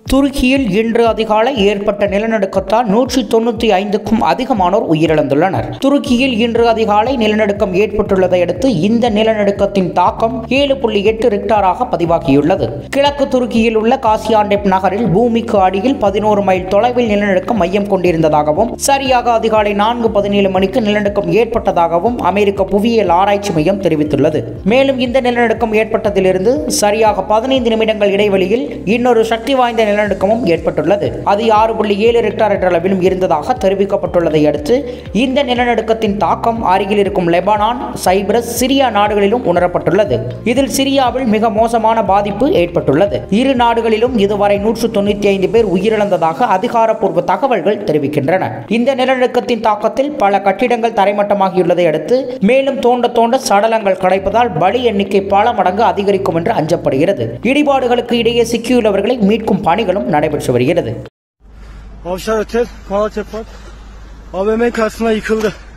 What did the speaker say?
துருக்கியில் இன்று அதிகாலை ஏற்பட்ட நிலநடுக்கத்தால் நூற்றி தொண்ணூற்றி ஐந்துக்கும் அதிகமானோர் உயிரிழந்துள்ளனர் துருக்கியில் இன்று அதிகாலை நிலநடுக்கம் ஏற்பட்டுள்ளதை அடுத்து இந்த நிலநடுக்கத்தின் தாக்கம் ஏழு புள்ளி எட்டு ரிக்டாராக பதிவாகியுள்ளது கிழக்கு துருக்கியில் உள்ள காசியாண்டெப் நகரில் பூமிக்கு அடியில் பதினோரு மைல் தொலைவில் நிலநடுக்கம் மையம் கொண்டிருந்ததாகவும் சரியாக அதிகாலை நான்கு பதினேழு மணிக்கு நிலநடுக்கம் ஏற்பட்டதாகவும் அமெரிக்க புவியியல் ஆராய்ச்சி மையம் தெரிவித்துள்ளது மேலும் இந்த நிலநடுக்கம் ஏற்பட்டதிலிருந்து சரியாக பதினைந்து நிமிடங்கள் இடைவெளியில் இன்னொரு சக்தி வாய்ந்த நிலநடுக்கமும் ஏற்பட்டுள்ளது அது ஆறு புள்ளி ஏழு ரெக்டார் என்ற அளவிலும் இருந்ததாக தெரிவிக்கப்பட்டுள்ளதை அடுத்து இந்த நிலநடுக்கத்தின் தாக்கம் அருகில் இருக்கும் லெபனான் சைப்ரஸ் சிரியா நாடுகளிலும் உணரப்பட்டுள்ளது இதில் சிரியாவில் மிக மோசமான பாதிப்பு ஏற்பட்டுள்ளது இரு நாடுகளிலும் இதுவரை நூற்று தொண்ணூற்றி ஐந்து பேர் உயிரிழந்ததாக அதிகாரப்பூர்வ தகவல்கள் தெரிவிக்கின்றன இந்த நிலநடுக்கத்தின் தாக்கத்தில் பல கட்டிடங்கள் தரைமட்டமாகியுள்ளதை அடுத்து மேலும் தோண்ட தோண்ட சடலங்கள் கிடைப்பதால் பலி எண்ணிக்கை பல மடங்கு அதிகரிக்கும் என்று அஞ்சப்படுகிறது இடிபாடுகளுக்கு இடையே சிக்கியுள்ளவர்களை மீட்கும் பணிகளும் நடைபெற்று வருகிறது Avşar Otel, Malatya Park. AVM karşısına yıkıldı.